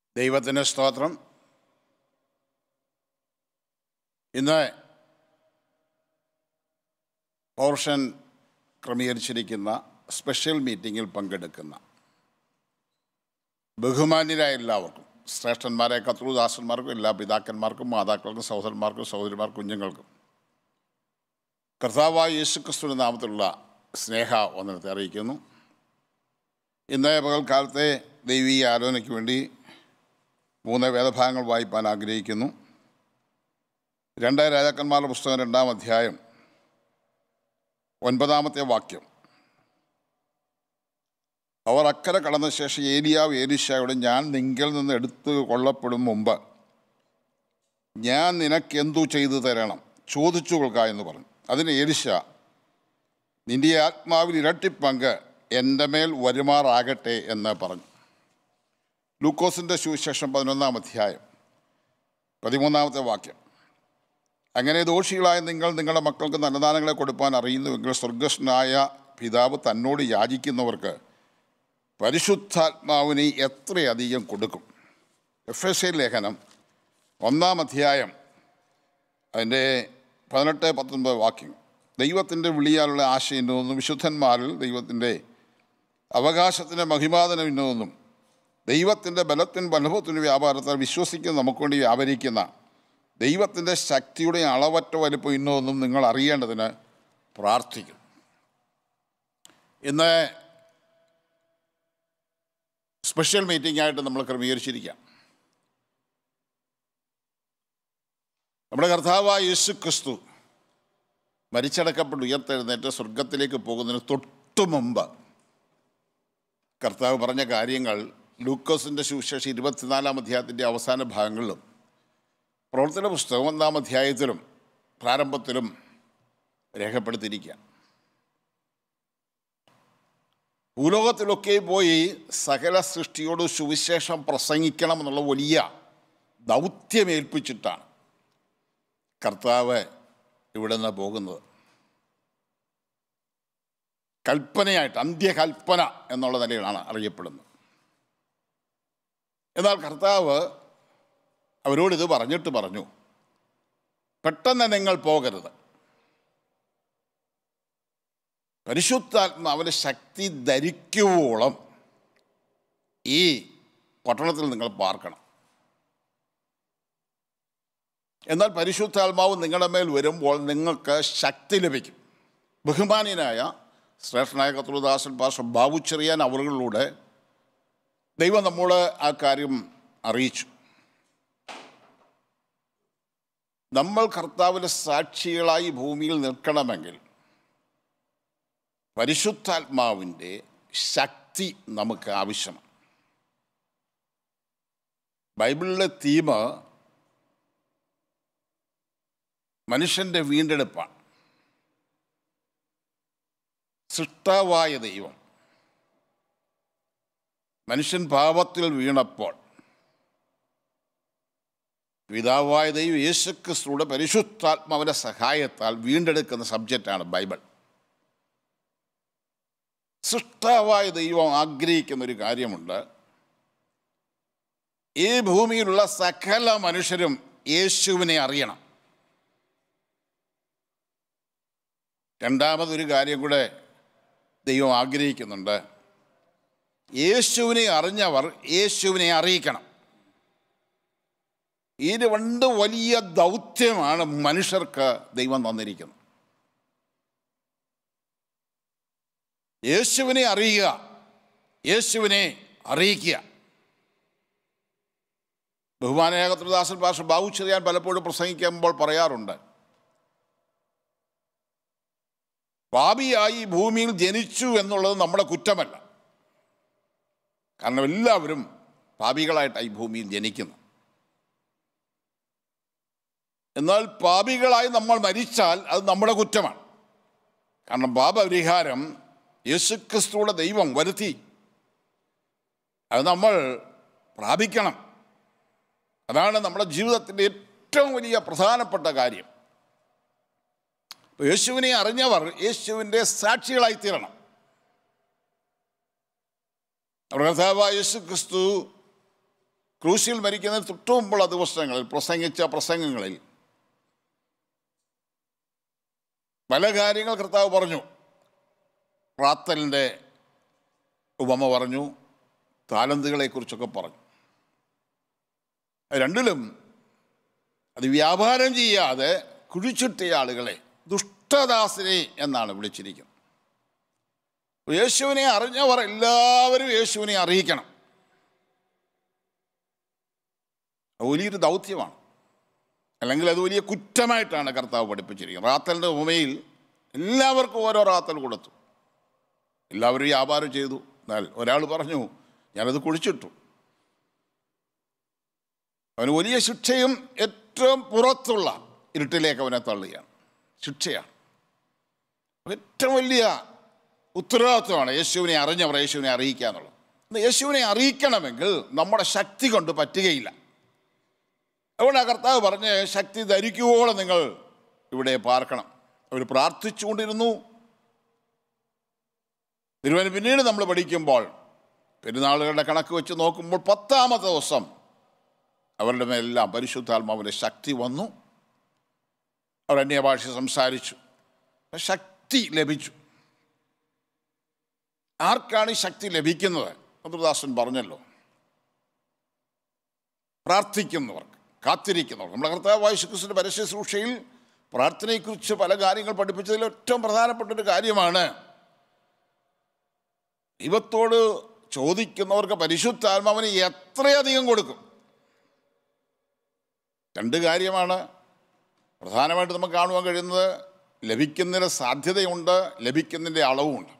ദൈവത്തിന് സ്തോത്രം ഇന്ന് പോർഷൻ ക്രമീകരിച്ചിരിക്കുന്ന സ്പെഷ്യൽ മീറ്റിങ്ങിൽ പങ്കെടുക്കുന്ന ബഹുമാന്യരായ എല്ലാവർക്കും ശ്രേഷ്ഠന്മാരെ കത്രുദാസന്മാർക്കും എല്ലാ പിതാക്കന്മാർക്കും മാതാക്കൾക്കും സഹോദരന്മാർക്കും സഹോദരിമാർക്കും കുഞ്ഞുങ്ങൾക്കും കർത്താവായ യേശുക്രിസ്തുവിൻ്റെ നാമത്തിലുള്ള സ്നേഹ വന്ദനത്തെ അറിയിക്കുന്നു ഇന്ന് പകൽക്കാലത്തെ ദൈവീയ ആലോചനയ്ക്ക് വേണ്ടി മൂന്ന് വേദഭാഗങ്ങൾ വായിപ്പാൻ ആഗ്രഹിക്കുന്നു രണ്ട് രാജാക്കന്മാരുടെ പുസ്തകം രണ്ടാം അധ്യായം ഒൻപതാമത്തെ വാക്യം അവർ അക്കരെ കടന്ന ശേഷം ഏലിയാവ് ഏലിശായോട് ഞാൻ നിങ്കിൽ നിന്ന് എടുത്തു കൊള്ളപ്പെടും മുമ്പ് ഞാൻ നിനക്കെന്തു ചെയ്തു തരണം ചോദിച്ചു കൊള്ളുക എന്ന് പറഞ്ഞു അതിന് ഏലിശ നിന്റെ ആത്മാവിൽ ഇരട്ടിപ്പങ്ക് എൻ്റെ മേൽ വരുമാറാകട്ടെ എന്ന് പറഞ്ഞു ലൂക്കോസിൻ്റെ സുവിശേഷം പതിനൊന്നാം അധ്യായം പതിമൂന്നാമത്തെ വാക്യം അങ്ങനെ ദോഷികളായ നിങ്ങൾ നിങ്ങളുടെ മക്കൾക്ക് നല്ലദാനങ്ങളെ കൊടുപ്പാൻ അറിയുന്നുവെങ്കിൽ സ്വർഗസ്നായ പിതാവ് തന്നോട് യാചിക്കുന്നവർക്ക് പരിശുദ്ധാത്മാവിനെ എത്രയധികം കൊടുക്കും എഫ് എസ് എ ലേഖനം ഒന്നാം അധ്യായം അതിൻ്റെ പതിനെട്ട് പത്തൊൻപത് വാക്യം ദൈവത്തിൻ്റെ വിളിയാലുള്ള ആശ ഇന്നതെന്നും വിശുദ്ധന്മാരിൽ ദൈവത്തിൻ്റെ അവകാശത്തിൻ്റെ മഹിമാതനം ഇന്നതെന്നും ദൈവത്തിൻ്റെ ബലത്തിൻ ബലഭത്തിൻ്റെ വ്യാപാരത്താൽ വിശ്വസിക്കുന്ന നമുക്ക് വേണ്ടി വ്യാപരിക്കുന്ന ദൈവത്തിൻ്റെ ശക്തിയുടെ അളവറ്റ വലിപ്പം ഇന്നതൊന്നും നിങ്ങൾ അറിയേണ്ടതിന് പ്രാർത്ഥിക്കും ഇന്ന് സ്പെഷ്യൽ മീറ്റിംഗ് ആയിട്ട് നമ്മൾ ക്രമീകരിച്ചിരിക്കാം നമ്മുടെ കർത്താവായ യേശു ക്രിസ്തു മരിച്ചടക്കപ്പെട്ട് ഉയർത്തെഴുന്നേറ്റ് സ്വർഗത്തിലേക്ക് പോകുന്നതിന് തൊട്ടു മുമ്പ് കർത്താവ് പറഞ്ഞ കാര്യങ്ങൾ ലൂക്കോസിൻ്റെ സുവിശേഷം ഇരുപത്തിനാലാം അധ്യായത്തിൻ്റെ അവസാന ഭാഗങ്ങളിലും പ്രവർത്തന പുസ്തകം ഒന്നാം അധ്യായത്തിലും പ്രാരംഭത്തിലും രേഖപ്പെടുത്തിയിരിക്കുക ഭൂലോകത്തിലൊക്കെ പോയി സകല സൃഷ്ടിയോട് സുവിശേഷം പ്രസംഗിക്കണം എന്നുള്ള വലിയ ദൗത്യമേൽപ്പിച്ചിട്ടാണ് കർത്താവ് ഇവിടെ നിന്ന് പോകുന്നത് കൽപ്പനയായിട്ട് അന്ത്യകൽപ്പന എന്നുള്ള നിലയിലാണ് അറിയപ്പെടുന്നത് എന്നാൽ കർത്താവ് അവരോട് ഇത് പറഞ്ഞിട്ട് പറഞ്ഞു പെട്ടെന്ന് നിങ്ങൾ പോകരുത് പരിശുദ്ധാത്മാവിൻ്റെ ശക്തി ധരിക്കുവോളം ഈ പട്ടണത്തിൽ നിങ്ങൾ പാർക്കണം എന്നാൽ പരിശുദ്ധാത്മാവ് നിങ്ങളുടെ മേൽ വരുമ്പോൾ നിങ്ങൾക്ക് ശക്തി ലഭിക്കും ബഹുമാനീയനായ ശ്രേഷ്ഠനായ കത്തുദാസൻ പാഷ ബാബു ചെറിയാൻ അവറുകളിലൂടെ ദൈവം നമ്മോട് ആ കാര്യം അറിയിച്ചു നമ്മൾ കർത്താവിൻ്റെ സാക്ഷികളായി ഭൂമിയിൽ നിൽക്കണമെങ്കിൽ പരിശുദ്ധാത്മാവിൻ്റെ ശക്തി നമുക്ക് ആവശ്യമാണ് ബൈബിളിലെ തീം മനുഷ്യൻ്റെ വീണ്ടെടുപ്പാണ് സൃഷ്ടാവായ ദൈവം മനുഷ്യൻ പാപത്തിൽ വീണപ്പോൾ പിതാവായ ദൈവം യേശുക്രിസ്തുയുടെ പരിശുദ്ധാത്മാവിൻ്റെ സഹായത്താൽ വീണ്ടെടുക്കുന്ന സബ്ജക്റ്റാണ് ബൈബിൾ സൃഷ്ടാവായ ദൈവം ആഗ്രഹിക്കുന്ന ഒരു കാര്യമുണ്ട് ഈ ഭൂമിയിലുള്ള സകല മനുഷ്യരും യേശുവിനെ അറിയണം രണ്ടാമതൊരു കാര്യം കൂടെ ദൈവം ആഗ്രഹിക്കുന്നുണ്ട് യേശുവിനെ അറിഞ്ഞവർ യേശുവിനെ അറിയിക്കണം ഈ രണ്ട് വലിയ ദൗത്യമാണ് മനുഷ്യർക്ക് ദൈവം തന്നിരിക്കുന്നത് യേശുവിനെ അറിയുക യേശുവിനെ അറിയിക്കുക ബഹുമാനേകത്രദാസൻ ഭാഷ ബാബു ചെറിയാൻ പലപ്പോഴും പ്രസംഗിക്കുമ്പോൾ പറയാറുണ്ട് പാപിയായി ഭൂമിയിൽ ജനിച്ചു എന്നുള്ളത് നമ്മുടെ കുറ്റമല്ല കാരണം എല്ലാവരും പാപികളായിട്ടാണ് ഈ ഭൂമിയിൽ ജനിക്കുന്നത് എന്നാൽ പാപികളായി നമ്മൾ മരിച്ചാൽ അത് നമ്മുടെ കുറ്റമാണ് കാരണം പാപപരിഹാരം യേശുക്രിസ്തുവിടെ ദൈവം വരുത്തി അത് നമ്മൾ പ്രാപിക്കണം അതാണ് നമ്മുടെ ജീവിതത്തിൻ്റെ ഏറ്റവും വലിയ പ്രധാനപ്പെട്ട കാര്യം യേശുവിനെ അറിഞ്ഞവർ യേശുവിൻ്റെ സാക്ഷികളായി തീരണം നമ്മുടെ കർത്താവായ യേശു ക്രിസ്തു ക്രൂശിൽ മരിക്കുന്നതിന് തൊട്ടു മുമ്പുള്ള ദിവസങ്ങളിൽ പ്രസംഗിച്ച പ്രസംഗങ്ങളിൽ പല കാര്യങ്ങൾ കർത്താവ് പറഞ്ഞു റാത്തലിൻ്റെ ഉപമ പറഞ്ഞു താലന്തുകളെക്കുറിച്ചൊക്കെ പറഞ്ഞു രണ്ടിലും അത് വ്യാപാരം ചെയ്യാതെ കുഴിച്ചിട്ടിയ ആളുകളെ ദുഷ്ടദാസിനെ എന്നാണ് വിളിച്ചിരിക്കുന്നത് യേശുവിനെ അറിഞ്ഞവർ എല്ലാവരും യേശുവിനെ അറിയിക്കണം അത് വലിയൊരു ദൗത്യമാണ് അല്ലെങ്കിൽ അത് വലിയ കുറ്റമായിട്ടാണ് കർത്താവ് പഠിപ്പിച്ചിരിക്കുന്നത് റാത്തലിൻ്റെ ഉപമയിൽ എല്ലാവർക്കും ഓരോ റാത്തൽ കൊടുത്തു എല്ലാവരും വ്യാപാരം ചെയ്തു എന്നാൽ ഒരാൾ പറഞ്ഞു ഞാനത് കുഴിച്ചിട്ടു അവന് വലിയ ശിക്ഷയും ഏറ്റവും പുറത്തുള്ള ഇരുട്ടിലേക്ക് അവനെ തള്ളുകയാണ് ശിക്ഷയാണ് ഏറ്റവും വലിയ ഉത്തരവാദിത്വമാണ് യേശുവിനെ അറിഞ്ഞവർ യേശുവിനെ അറിയിക്കുക എന്നുള്ളത് ഇന്ന് യേശുവിനെ അറിയിക്കണമെങ്കിൽ നമ്മുടെ ശക്തി കൊണ്ട് പറ്റുകയില്ല അതുകൊണ്ട് ആ കർത്താവ് പറഞ്ഞ് ശക്തി ധരിക്കുവോളം നിങ്ങൾ ഇവിടെ പാർക്കണം അവർ പ്രാർത്ഥിച്ചുകൊണ്ടിരുന്നു തിരുവനന്തപുരം പിന്നീട് നമ്മൾ പഠിക്കുമ്പോൾ പെരുന്നാളുകളുടെ കണക്ക് വെച്ച് നോക്കുമ്പോൾ പത്താമത്തെ ദിവസം അവരുടെ മേലെല്ലാം പരിശുദ്ധാത്മാവിൻ്റെ ശക്തി വന്നു അവർ അന്യഭാഷ സംസാരിച്ചു ശക്തി ലഭിച്ചു ആർക്കാണ് ഈ ശക്തി ലഭിക്കുന്നത് മധുദാസൻ പറഞ്ഞല്ലോ പ്രാർത്ഥിക്കുന്നവർക്ക് കാത്തിരിക്കുന്നവർക്ക് നമ്മുടെ കർത്താവ് യേശുക്രിസ്തുവിൻ്റെ പരസ്യ ശുശ്രൂഷയിൽ പ്രാർത്ഥനയെക്കുറിച്ച് പല കാര്യങ്ങൾ പഠിപ്പിച്ചതിൽ ഏറ്റവും പ്രധാനപ്പെട്ട ഒരു കാര്യമാണ് ദൈവത്തോട് ചോദിക്കുന്നവർക്ക് പരിശുദ്ധാത്മാവിന് എത്രയധികം കൊടുക്കും രണ്ട് കാര്യമാണ് പ്രധാനമായിട്ട് നമുക്ക് കാണുവാൻ കഴിയുന്നത് ലഭിക്കുന്നതിന് സാധ്യതയുണ്ട് ലഭിക്കുന്നതിൻ്റെ അളവുമുണ്ട്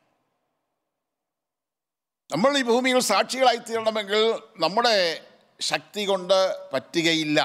നമ്മൾ ഈ ഭൂമിയിൽ സാക്ഷികളായി തീരണമെങ്കിൽ നമ്മുടെ ശക്തി കൊണ്ട് പറ്റുകയില്ല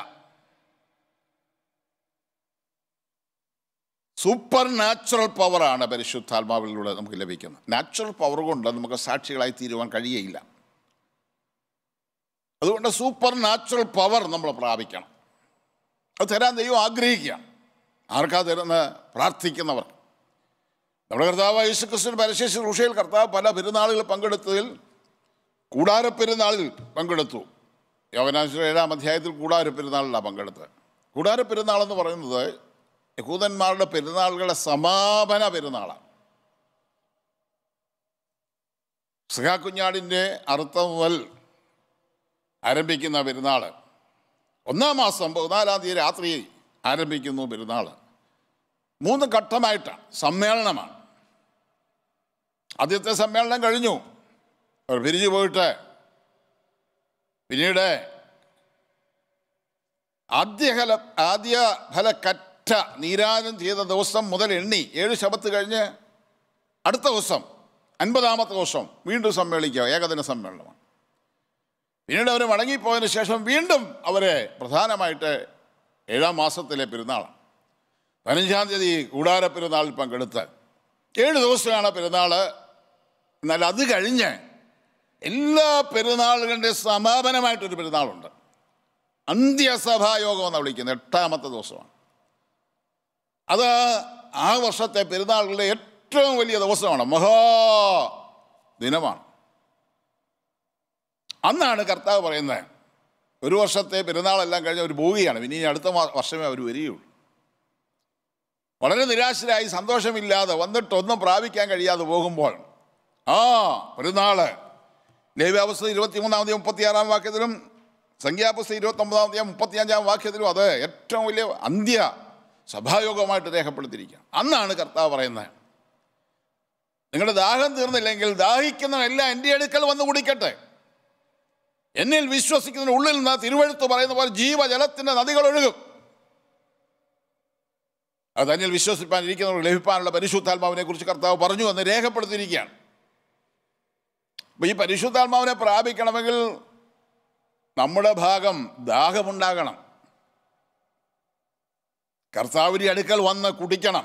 സൂപ്പർ നാച്ചുറൽ പവറാണ് പരിശുദ്ധാത്മാവിലൂടെ നമുക്ക് ലഭിക്കുന്നത് നാച്ചുറൽ പവർ കൊണ്ട് നമുക്ക് സാക്ഷികളായി തീരുവാൻ കഴിയയില്ല അതുകൊണ്ട് സൂപ്പർ നാച്ചുറൽ പവർ നമ്മൾ പ്രാപിക്കണം അത് തരാൻ ദൈവം ആഗ്രഹിക്കുകയാണ് ആർക്കാ തരുന്ന പ്രാർത്ഥിക്കുന്നവർ നമ്മുടെ കർത്താവ് യേശുക്രിസ്തു പരസ്യ ശുശ്രൂഷയിൽ കർത്താവ് പല പെരുന്നാളുകൾ പങ്കെടുത്തതിൽ കൂടാര പെരുന്നാളിൽ പങ്കെടുത്തു യോഗനാശ്വര ഏഴാം അധ്യായത്തിൽ കൂടാര പെരുന്നാളിലാണ് പങ്കെടുത്തത് കൂടാര പെരുന്നാൾ എന്ന് പറയുന്നത് യഹൂദന്മാരുടെ പെരുന്നാളുകളുടെ സമാപന പെരുന്നാളാണ് സഖാക്കുഞ്ഞാടിൻ്റെ അർത്ഥം മുതൽ ആരംഭിക്കുന്ന പെരുന്നാൾ ഒന്നാം മാസം പതിനാലാം തീയതി രാത്രി ആരംഭിക്കുന്നു പെരുന്നാൾ മൂന്ന് ഘട്ടമായിട്ടാണ് സമ്മേളനമാണ് ആദ്യത്തെ സമ്മേളനം കഴിഞ്ഞു അവർ പിരിഞ്ഞു പോയിട്ട് പിന്നീട് ആദ്യഫല ആദ്യ ഫല കറ്റ നീരാജനം ചെയ്ത ദിവസം മുതൽ എണ്ണി ഏഴ് ശബത്ത് കഴിഞ്ഞ് അടുത്ത ദിവസം അൻപതാമത്തെ ദിവസം വീണ്ടും സമ്മേളിക്കുക ഏകദിന സമ്മേളനമാണ് പിന്നീട് അവർ മടങ്ങിപ്പോയതിന് ശേഷം വീണ്ടും അവരെ പ്രധാനമായിട്ട് ഏഴാം മാസത്തിലെ പെരുന്നാളാണ് പതിനഞ്ചാം തീയതി കൂടാര പെരുന്നാളിൽ പങ്കെടുത്ത് ഏഴ് ദിവസമാണ് പെരുന്നാൾ എന്നാൽ അത് കഴിഞ്ഞ് എല്ലാ പെരുന്നാളുകളുടെ സമാപനമായിട്ടൊരു പെരുന്നാളുണ്ട് അന്ത്യസഭായോഗം എന്നാണ് വിളിക്കുന്നത് എട്ടാമത്തെ ദിവസമാണ് അത് ആ വർഷത്തെ പെരുന്നാളുകളുടെ ഏറ്റവും വലിയ ദിവസമാണ് മഹാ ദിനമാണ് അന്നാണ് കർത്താവ് പറയുന്നത് ഒരു വർഷത്തെ പെരുന്നാളെല്ലാം കഴിഞ്ഞ് അവർ പോവുകയാണ് പിന്നെ ഇനി അടുത്ത മാ- വർഷമേ അവർ വരികയുള്ളൂ വളരെ നിരാശരായി സന്തോഷമില്ലാതെ വന്നിട്ടൊന്നും പ്രാപിക്കാൻ കഴിയാതെ പോകുമ്പോൾ ആ പെരുന്നാള് ലേവ്യാവസ്ഥ ഇരുപത്തിമൂന്നാമതയും മുപ്പത്തിയാറാം വാക്യത്തിലും സംഖ്യാപുസ്തകം ഇരുപത്തൊമ്പതാമത്തെയും മുപ്പത്തിയഞ്ചാം വാക്യത്തിലും അത് ഏറ്റവും വലിയ അന്ത്യ സഭായോഗമായിട്ട് രേഖപ്പെടുത്തിയിരിക്കുക അന്നാണ് കർത്താവ് പറയുന്നത് നിങ്ങളുടെ ദാഹം തീർന്നില്ലെങ്കിൽ ദാഹിക്കുന്നവനെല്ലാം എൻ്റെ അടുക്കൽ വന്ന് കുടിക്കട്ടെ എന്നിൽ വിശ്വസിക്കുന്നതിന് ഉള്ളിൽ നിന്ന് തിരുവഴുത്ത് പറയുന്ന പോലെ ജീവജലത്തിൻ്റെ നദികൾ ഒഴുകും അത് തന്നിൽ വിശ്വസിപ്പാൻ ഇരിക്കുന്നവർക്ക് ലഭിക്കാനുള്ള പരിശുദ്ധാത്മാവിനെ കുറിച്ച് കർത്താവ് പറഞ്ഞു എന്ന് രേഖപ്പെടുത്തിയിരിക്കുകയാണ് അപ്പൊ ഈ പരിശുദ്ധാത്മാവിനെ പ്രാപിക്കണമെങ്കിൽ നമ്മുടെ ഭാഗം ദാഹമുണ്ടാകണം കർത്താവിൻ്റെ അടുക്കൽ വന്ന് കുടിക്കണം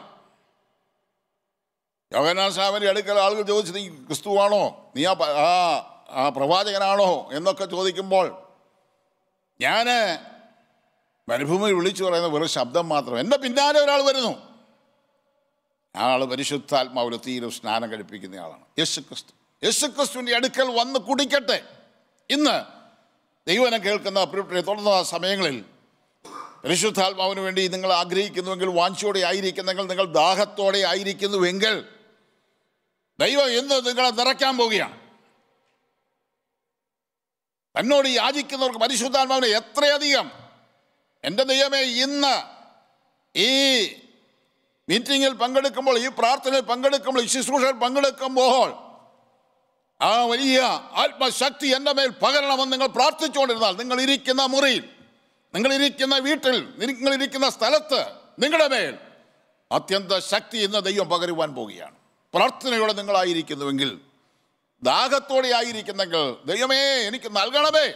യോഗനാഥ സ്വാമിൻ്റെ അടുക്കൽ ആളുകൾ ചോദിച്ചു നീ ക്രിസ്തുവാണോ നീ ആ പ- ആ ആ പ്രവാചകനാണോ എന്നൊക്കെ ചോദിക്കുമ്പോൾ ഞാൻ മരുഭൂമിയിൽ വിളിച്ചു പറയുന്ന വെറും ശബ്ദം മാത്രം എൻ്റെ പിന്നാലെ ഒരാൾ വരുന്നു ആ ആൾ പരിശുദ്ധാത്മാവിൽ തീരെ സ്നാനം കഴിപ്പിക്കുന്ന ആളാണ് യേശു ക്രിസ്തു യേശു ക്രിസ്തുവിൻ്റെ അടുക്കൽ വന്ന് കുടിക്കട്ടെ ഇന്ന് ദൈവനം കേൾക്കുന്ന പ്രിയപ്പെട്ടവരെ തുടർന്ന സമയങ്ങളിൽ പരിശുദ്ധാത്മാവിന് വേണ്ടി നിങ്ങൾ ആഗ്രഹിക്കുന്നുവെങ്കിൽ വാഞ്ചോടെ ആയിരിക്കുന്നെങ്കിൽ നിങ്ങൾ ദാഹത്തോടെ ആയിരിക്കുന്നുവെങ്കിൽ ദൈവം ഇന്ന് നിങ്ങളെ നിറയ്ക്കാൻ പോവുകയാണ് തന്നോട് യാചിക്കുന്നവർക്ക് പരിശുദ്ധാത്മാവിനെ എത്രയധികം എൻ്റെ ദൈവമേ ഇന്ന് ഈ മീറ്റിങ്ങിൽ പങ്കെടുക്കുമ്പോൾ ഈ പ്രാർത്ഥനയിൽ പങ്കെടുക്കുമ്പോൾ ഈ ശുശ്രൂഷയിൽ പങ്കെടുക്കുമ്പോൾ ആ വലിയ ആത്മശക്തി എൻ്റെ മേൽ പകരണമെന്ന് നിങ്ങൾ പ്രാർത്ഥിച്ചുകൊണ്ടിരുന്നാൽ നിങ്ങൾ ഇരിക്കുന്ന മുറിയിൽ നിങ്ങൾ ഇരിക്കുന്ന വീട്ടിൽ നിങ്ങൾ ഇരിക്കുന്ന സ്ഥലത്ത് നിങ്ങളുടെ മേൽ അത്യന്ത ശക്തി ഇന്ന് ദൈവം പകരുവാൻ പോവുകയാണ് പ്രാർത്ഥനയോടെ നിങ്ങളായിരിക്കുന്നുവെങ്കിൽ ദാഹത്തോടെ ആയിരിക്കുന്നെങ്കിൽ ദൈവമേ എനിക്ക് നൽകണമേ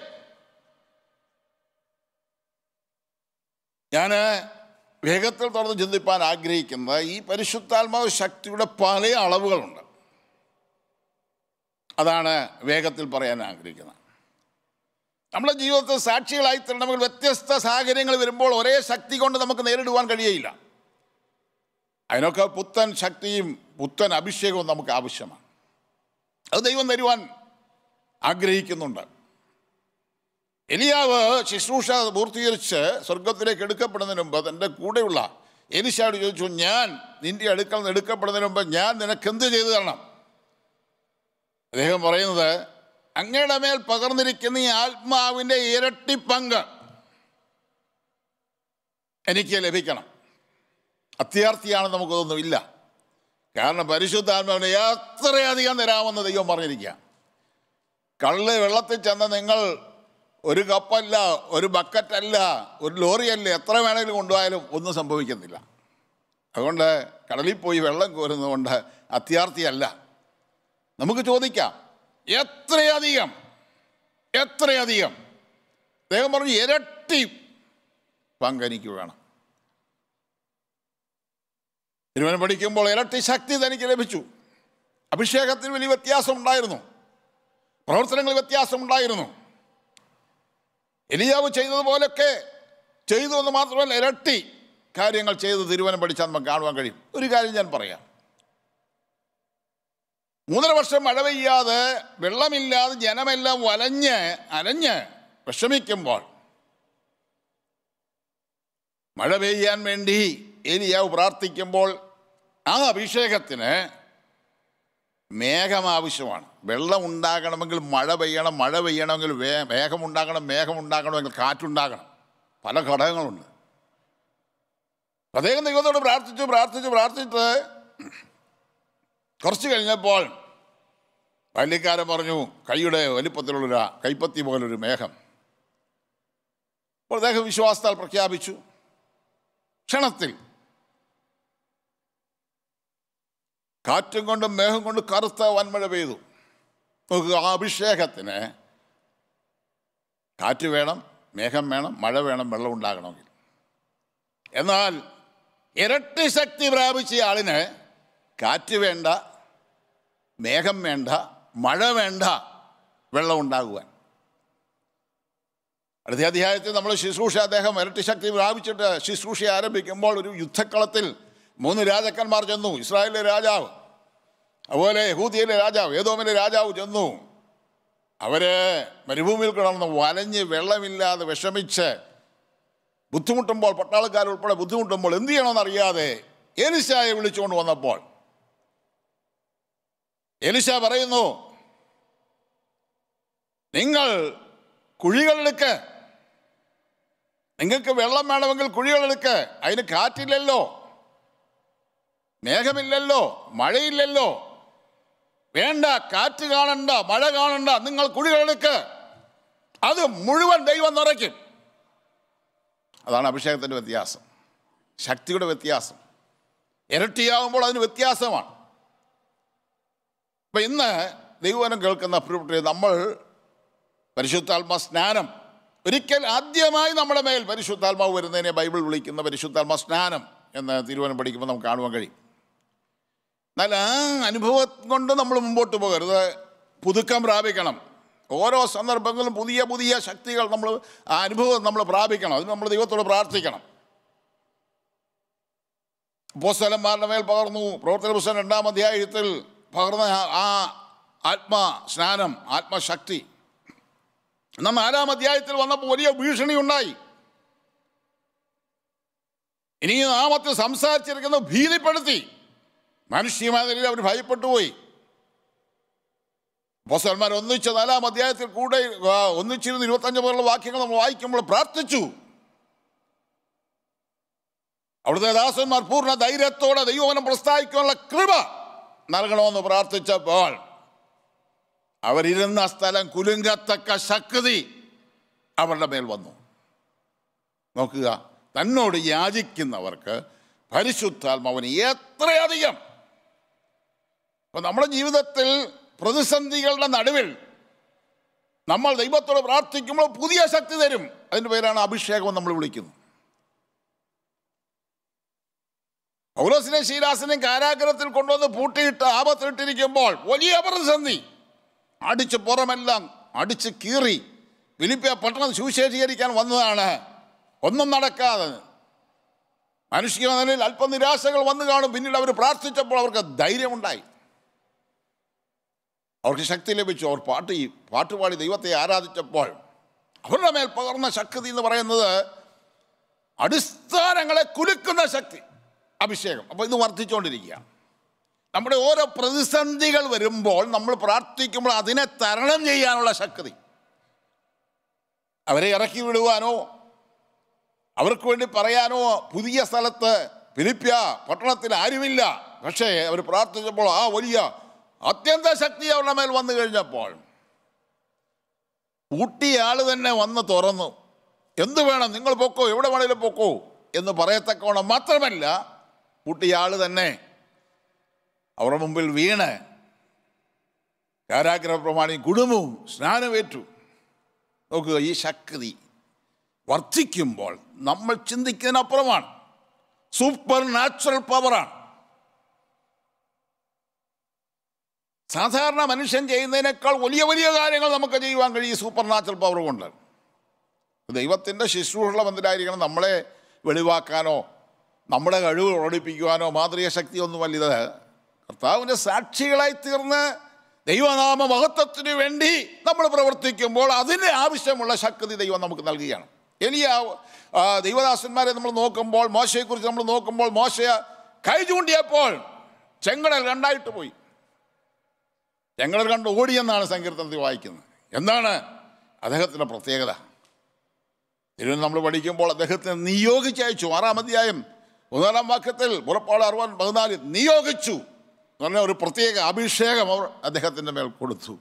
ഞാൻ വേഗത്തിൽ തുറന്ന് ചിന്തിപ്പാൻ ആഗ്രഹിക്കുന്ന ഈ പരിശുദ്ധാത്മാവ് ശക്തിയുടെ പല അളവുകളുണ്ട് അതാണ് വേഗത്തിൽ പറയാൻ ആഗ്രഹിക്കുന്നത് നമ്മുടെ ജീവിതത്തിൽ സാക്ഷികളായി തരണമെങ്കിൽ വ്യത്യസ്ത സാഹചര്യങ്ങൾ വരുമ്പോൾ ഒരേ ശക്തി കൊണ്ട് നമുക്ക് നേരിടുവാൻ കഴിയയില്ല അതിനൊക്കെ പുത്തൻ ശക്തിയും പുത്തൻ അഭിഷേകവും നമുക്ക് ആവശ്യമാണ് അത് ദൈവം തരുവാൻ ആഗ്രഹിക്കുന്നുണ്ട് എലിയാവ് ശുശ്രൂഷ പൂർത്തീകരിച്ച് സ്വർഗത്തിലേക്ക് എടുക്കപ്പെടുന്നതിന് മുമ്പ് തൻ്റെ കൂടെയുള്ള എലിശായോട് ചോദിച്ചു ഞാൻ നിന്റെ അടുക്കൽ നിന്ന് എടുക്കപ്പെടുന്നതിന് മുമ്പ് ഞാൻ നിനക്ക് എന്ത് ചെയ്തു തരണം അദ്ദേഹം പറയുന്നത് അങ്ങയുടെ മേൽ പകർന്നിരിക്കുന്ന ഈ ആത്മാവിൻ്റെ ഇരട്ടി പങ്ക് എനിക്ക് ലഭിക്കണം അത്യാർത്ഥിയാണെന്ന് നമുക്കതൊന്നും ഇല്ല കാരണം പരിശുദ്ധാത്മാവിനെ എത്രയധികം തരാമെന്ന് ദൈവം പറഞ്ഞിരിക്കുക കള്ള് വെള്ളത്തിൽ ചെന്ന് നിങ്ങൾ ഒരു കപ്പല്ല ഒരു ബക്കറ്റല്ല ഒരു ലോറിയല്ല എത്ര വേണമെങ്കിലും കൊണ്ടുപോയാലും ഒന്നും സംഭവിക്കുന്നില്ല അതുകൊണ്ട് കടലിൽ പോയി വെള്ളം കോരുന്നതുകൊണ്ട് അത്യാർത്ഥിയല്ല നമുക്ക് ചോദിക്കാം എത്രയധികം എത്രയധികം അദ്ദേഹം പറഞ്ഞു ഇരട്ടി പങ്ക് എനിക്ക് വേണം തിരുവനം പഠിക്കുമ്പോൾ ഇരട്ടി ശക്തി തനിക്ക് ലഭിച്ചു അഭിഷേകത്തിന് വലിയ വ്യത്യാസം ഉണ്ടായിരുന്നു പ്രവർത്തനങ്ങളിൽ വ്യത്യാസം ഉണ്ടായിരുന്നു എലിയാവ് ചെയ്തതുപോലൊക്കെ ചെയ്തു എന്ന് മാത്രമല്ല ഇരട്ടി കാര്യങ്ങൾ ചെയ്ത് തിരുവനം പഠിച്ചാൽ നമുക്ക് കാണുവാൻ കഴിയും ഒരു കാര്യം ഞാൻ പറയാം മൂന്നര വർഷം മഴ പെയ്യാതെ വെള്ളമില്ലാതെ ജനമെല്ലാം വലഞ്ഞ് അലഞ്ഞ് വിഷമിക്കുമ്പോൾ മഴ പെയ്യാൻ വേണ്ടി ഏലിയാവ് പ്രാർത്ഥിക്കുമ്പോൾ ആ അഭിഷേകത്തിന് മേഘം ആവശ്യമാണ് വെള്ളം ഉണ്ടാകണമെങ്കിൽ മഴ പെയ്യണം മഴ പെയ്യണമെങ്കിൽ വേ മേഘം ഉണ്ടാകണം മേഘം ഉണ്ടാകണമെങ്കിൽ കാറ്റുണ്ടാകണം പല ഘടകങ്ങളുണ്ട് അദ്ദേഹം ദൈവത്തോട് പ്രാർത്ഥിച്ചു പ്രാർത്ഥിച്ചു പ്രാർത്ഥിച്ചിട്ട് കുറച്ച് കഴിഞ്ഞപ്പോൾ ബാല്യക്കാരൻ പറഞ്ഞു കൈയുടെ വലിപ്പത്തിലുള്ളൊരു കൈപ്പത്തി പോലൊരു മേഘം അപ്പോൾ അദ്ദേഹം വിശ്വാസത്താൽ പ്രഖ്യാപിച്ചു ക്ഷണത്തിൽ കാറ്റും കൊണ്ടും മേഘം കൊണ്ട് കറുത്ത വൻമഴ പെയ്തു നോക്കുക ആ അഭിഷേകത്തിന് കാറ്റ് വേണം മേഘം വേണം മഴ വേണം വെള്ളം ഉണ്ടാകണമെങ്കിൽ എന്നാൽ ഇരട്ടി ശക്തി പ്രാപിച്ച ആളിന് കാറ്റ് വേണ്ട മേഘം വേണ്ട മഴ വേണ്ട വെള്ളം ഉണ്ടാകുവാൻ അടുത്ത അധ്യായത്തിൽ നമ്മൾ ശുശ്രൂഷ അദ്ദേഹം ഇരട്ടി ശക്തി പ്രാപിച്ചിട്ട് ശുശ്രൂഷ ആരംഭിക്കുമ്പോൾ ഒരു യുദ്ധക്കളത്തിൽ മൂന്ന് രാജാക്കന്മാർ ചെന്നു ഇസ്രായേലിലെ രാജാവ് അതുപോലെ യഹൂദിയിലെ രാജാവ് ഏതോമിലെ രാജാവ് ചെന്നു അവര് മരുഭൂമിയിൽ കിടന്ന് വലഞ്ഞ് വെള്ളമില്ലാതെ വിഷമിച്ച് ബുദ്ധിമുട്ടുമ്പോൾ പട്ടാളക്കാർ ഉൾപ്പെടെ ബുദ്ധിമുട്ടുമ്പോൾ എന്ത് ചെയ്യണമെന്നറിയാതെ എലിശായെ വിളിച്ചുകൊണ്ട് വന്നപ്പോൾ എലിശ പറയുന്നു നിങ്ങൾ കുഴികളെടുക്ക് നിങ്ങൾക്ക് വെള്ളം വേണമെങ്കിൽ കുഴികളെടുക്ക് അതിന് കാറ്റില്ലല്ലോ മേഘമില്ലല്ലോ മഴയില്ലല്ലോ വേണ്ട കാറ്റ് കാണണ്ട മഴ കാണണ്ട നിങ്ങൾ കുഴികളെടുക്ക് അത് മുഴുവൻ ദൈവം നിറയ്ക്കും അതാണ് അഭിഷേകത്തിൻ്റെ വ്യത്യാസം ശക്തിയുടെ വ്യത്യാസം ഇരട്ടിയാകുമ്പോൾ അതിന് വ്യത്യാസമാണ് അപ്പം ഇന്ന് ദൈവവനം കേൾക്കുന്ന പ്രിയപ്പെട്ടവരെ നമ്മൾ പരിശുദ്ധാത്മ സ്നാനം ഒരിക്കൽ ആദ്യമായി നമ്മുടെ മേൽ പരിശുദ്ധാത്മാവ് വരുന്നതിനെ ബൈബിൾ വിളിക്കുന്ന പരിശുദ്ധാത്മ സ്നാനം എന്ന് തിരുവനം പഠിക്കുമ്പോൾ നമുക്ക് കാണുവാൻ കഴിയും എന്നാൽ ആ അനുഭവം കൊണ്ട് നമ്മൾ മുമ്പോട്ട് പോകരുത് പുതുക്കം പ്രാപിക്കണം ഓരോ സന്ദർഭങ്ങളിലും പുതിയ പുതിയ ശക്തികൾ നമ്മൾ ആ അനുഭവം നമ്മൾ പ്രാപിക്കണം അതിന് നമ്മൾ ദൈവത്തോട് പ്രാർത്ഥിക്കണം പോസ്തലന്മാരുടെ മേൽ പകർന്നു പ്രവർത്തന പുസ്തകം രണ്ടാം അധ്യായത്തിൽ പകർന്ന ആ- ആ ആത്മ സ്നാനം ആത്മശക്തി എന്നാൽ നാലാം അധ്യായത്തിൽ വന്നപ്പോൾ വലിയ ഭീഷണി ഉണ്ടായി ഇനി ഈ നാമത്തിൽ സംസാരിച്ചിരിക്കുന്ന ഭീതിപ്പെടുത്തി മനുഷ്യമാതിരിയിൽ അവർ ഭയപ്പെട്ടു പോയി അപ്പോസ്തലന്മാർ ഒന്നിച്ച് നാലാം അധ്യായത്തിൽ കൂടെ ആ, ഒന്നിച്ചിരുന്ന് ഇരുപത്തഞ്ച് മുതലുള്ള വാക്യങ്ങൾ നമ്മൾ വായിക്കുമ്പോൾ പ്രാർത്ഥിച്ചു അവിടുത്തെ ദാസന്മാർ പൂർണ്ണ ധൈര്യത്തോടെ ദൈവവനം പ്രസ്താവിക്കാനുള്ള കൃപ നൽകണമെന്ന് പ്രാർത്ഥിച്ചപ്പോൾ അവരിരുന്ന സ്ഥലം കുലുങ്ങത്തക്ക ശക്തി അവരുടെ മേൽ വന്നു നോക്കുക തന്നോട് യാചിക്കുന്നവർക്ക് പരിശുദ്ധാത്മാവിന് എത്രയധികം അപ്പൊ നമ്മുടെ ജീവിതത്തിൽ പ്രതിസന്ധികളുടെ നടുവിൽ നമ്മൾ ദൈവത്തോട് പ്രാർത്ഥിക്കുമ്പോൾ പുതിയ ശക്തി തരും അതിൻ്റെ പേരാണ് അഭിഷേകം നമ്മൾ വിളിക്കുന്നത് പൗലോസിനെ ശീലാസിനെയും കാരാഗ്രഹത്തിൽ കൊണ്ടുവന്ന് പൂട്ടിയിട്ട് ആപത്തിട്ടിരിക്കുമ്പോൾ വലിയ പ്രതിസന്ധി അടിച്ച് പുറമെല്ലാം അടിച്ച് കീറി ഫിലിപ്പിയ പട്ടണം സുവിശേഷീകരിക്കാൻ വന്നതാണ് ഒന്നും നടക്കാതെ മനുഷ്യ നിലയിൽ അല്പം നിരാശകൾ വന്നു കാണും പിന്നീട് അവർ പ്രാർത്ഥിച്ചപ്പോൾ അവർക്ക് ധൈര്യമുണ്ടായി അവർക്ക് ശക്തി ലഭിച്ചു അവർ പാട്ട് ഈ പാട്ടുപാടി ദൈവത്തെ ആരാധിച്ചപ്പോൾ അവരുടെ മേൽ പകർന്ന ശക്തി എന്ന് പറയുന്നത് അടിസ്ഥാനങ്ങളെ കുലുക്കുന്ന ശക്തി അഭിഷേകം അപ്പോൾ ഇത് വർദ്ധിച്ചുകൊണ്ടിരിക്കുക നമ്മുടെ ഓരോ പ്രതിസന്ധികൾ വരുമ്പോൾ നമ്മൾ പ്രാർത്ഥിക്കുമ്പോൾ അതിനെ തരണം ചെയ്യാനുള്ള ശക്തി അവരെ ഇറക്കി വിടുവാനോ അവർക്ക് വേണ്ടി പറയാനോ പുതിയ സ്ഥലത്ത് ഫിലിപ്പ്യ പട്ടണത്തിൽ ആരുമില്ല പക്ഷേ അവർ പ്രാർത്ഥിച്ചപ്പോൾ ആ വലിയ അത്യന്ത ശക്തി അവരുടെ മേൽ വന്നു കഴിഞ്ഞപ്പോൾ ഊട്ടിയാൾ തന്നെ വന്ന് തുറന്നു എന്ത് വേണം നിങ്ങൾ പൊക്കോ എവിടെ വേണേലും പൊക്കോ എന്ന് പറയത്തക്കോണം മാത്രമല്ല ഊട്ടിയാൾ തന്നെ അവരുടെ മുമ്പിൽ വീണ് കാരാഗ്രഹ പ്രമാണി കുടുംബവും സ്നാനമേറ്റു നോക്കുക ഈ ശക്തി വർദ്ധിക്കുമ്പോൾ നമ്മൾ ചിന്തിക്കുന്നതിനപ്പുറമാണ് സൂപ്പർ നാച്ചുറൽ പവറാണ് സാധാരണ മനുഷ്യൻ ചെയ്യുന്നതിനേക്കാൾ വലിയ വലിയ കാര്യങ്ങൾ നമുക്ക് ചെയ്യുവാൻ കഴിയും ഈ സൂപ്പർ നാച്ചുറൽ പവർ കൊണ്ട് ദൈവത്തിൻ്റെ ശുശ്രൂഷ ബന്ധത്തിലായിരിക്കണം നമ്മളെ വെളിവാക്കാനോ നമ്മുടെ കഴിവ് പ്രകടിപ്പിക്കുവാനോ മാതൃക ശക്തിയൊന്നുമല്ല ഇത് കർത്താവിൻ്റെ സാക്ഷികളായി തീർന്ന് ദൈവനാമ മഹത്വത്തിന് വേണ്ടി നമ്മൾ പ്രവർത്തിക്കുമ്പോൾ അതിന് ആവശ്യമുള്ള ശക്തി ദൈവം നമുക്ക് നൽകുകയാണ് എലിയ ആ, ദൈവദാസന്മാരെ നമ്മൾ നോക്കുമ്പോൾ മോശയെക്കുറിച്ച് നമ്മൾ നോക്കുമ്പോൾ മോശ കൈ ചൂണ്ടിയപ്പോൾ ചെങ്കടൽ രണ്ടായിട്ട് പോയി ചെങ്കടൽ കണ്ട് ഓടിയെന്നാണ് സങ്കീർത്തനത്തിൽ വായിക്കുന്നത് എന്താണ് അദ്ദേഹത്തിൻ്റെ പ്രത്യേകത തിരുവനന്തപുരം നമ്മൾ പഠിക്കുമ്പോൾ അദ്ദേഹത്തെ നിയോഗിച്ചയച്ചു ആറാം അധ്യായം ഒന്നാം വാക്യത്തിൽ പുറപ്പാട് അറുപത് പതിനാല് നിയോഗിച്ചു എന്ന് പറഞ്ഞ ഒരു പ്രത്യേക അഭിഷേകം അവർ അദ്ദേഹത്തിൻ്റെ മേൽ കൊടുത്തു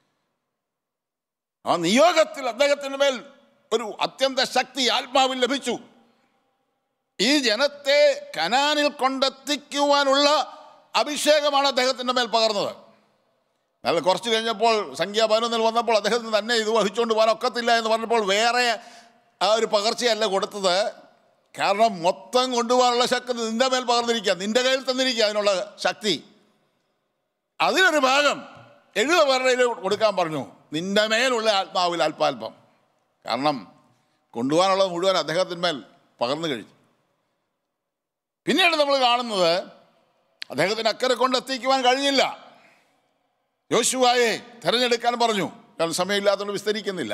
ആ നിയോഗത്തിൽ അദ്ദേഹത്തിൻ്റെ മേൽ ഒരു അത്യന്ത ശക്തി ആത്മാവിൽ ലഭിച്ചു ഈ ജനത്തെ കനാനിൽ കൊണ്ടെത്തിക്കുവാനുള്ള അഭിഷേകമാണ് അദ്ദേഹത്തിൻ്റെ മേൽ പകർന്നത് എന്നാൽ കുറച്ച് കഴിഞ്ഞപ്പോൾ സംഖ്യ പതിനൊന്നിൽ വന്നപ്പോൾ അദ്ദേഹത്തിന് തന്നെ ഇത് വഹിച്ചുകൊണ്ട് പോകാൻ ഒക്കത്തില്ല എന്ന് പറഞ്ഞപ്പോൾ വേറെ ആ ഒരു പകർച്ചയല്ല കൊടുത്തത് കാരണം മൊത്തം കൊണ്ടുപോകാനുള്ള ശക്തി നിന്റെ മേൽ പകർന്നിരിക്കുക നിന്റെ കയ്യിൽ തന്നിരിക്കുക അതിനുള്ള ശക്തി അതിനൊരു ഭാഗം എഴുപത് പേരുടെ കയ്യിൽ കൊടുക്കാൻ പറഞ്ഞു നിന്റെ മേലുള്ള ആത്മാവിൽ അല്പാൽപ്പം കാരണം കൊണ്ടുപോകാനുള്ളത് മുഴുവൻ അദ്ദേഹത്തിന്മേൽ പകർന്നു കഴിഞ്ഞു പിന്നീട് നമ്മൾ കാണുന്നത് അദ്ദേഹത്തിന് അക്കരെ കൊണ്ട് എത്തിക്കുവാൻ കഴിഞ്ഞില്ല യോശുവായെ തെരഞ്ഞെടുക്കാൻ പറഞ്ഞു ഞാൻ സമയമില്ലാത്തതുകൊണ്ട് വിസ്തരിക്കുന്നില്ല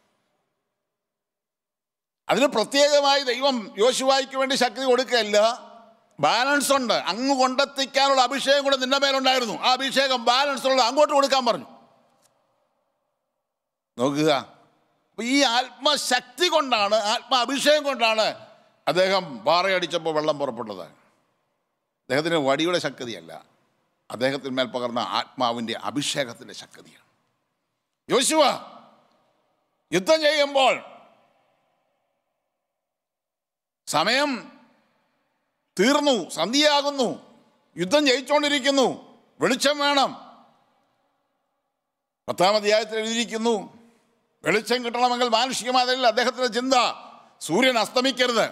അതിന് പ്രത്യേകമായി ദൈവം യോശുവായ്ക്ക് വേണ്ടി ശക്തി കൊടുക്കുകയല്ല ബാലൻസ് ഉണ്ട് അങ്ങ് കൊണ്ടെത്തിക്കാനുള്ള അഭിഷേകം കൂടെ നിന്റെ മേലുണ്ടായിരുന്നു ആ അഭിഷേകം ബാലൻസ് ഉള്ളത് അങ്ങോട്ട് കൊടുക്കാൻ പറഞ്ഞു നോക്കുക അപ്പൊ ഈ ആത്മശക്തി കൊണ്ടാണ് ആത്മാഭിഷേകം കൊണ്ടാണ് അദ്ദേഹം പാറയടിച്ചപ്പോൾ വെള്ളം പുറപ്പെട്ടത് അദ്ദേഹത്തിന് വടിയുടെ ശക്തിയല്ല അദ്ദേഹത്തിന് മേൽ പകർന്ന ആത്മാവിൻ്റെ അഭിഷേകത്തിൻ്റെ ശക്തിയാണ് യോശുവ യുദ്ധം ചെയ്യുമ്പോൾ സമയം തീർന്നു സന്ധ്യയാകുന്നു യുദ്ധം ജയിച്ചുകൊണ്ടിരിക്കുന്നു വെളിച്ചം വേണം പത്താം അധ്യായത്തിൽ എഴുതിയിരിക്കുന്നു വെളിച്ചം കിട്ടണമെങ്കിൽ മാനുഷികമാതിരിൽ അദ്ദേഹത്തിൻ്റെ ചിന്ത സൂര്യൻ അസ്തമിക്കരുത്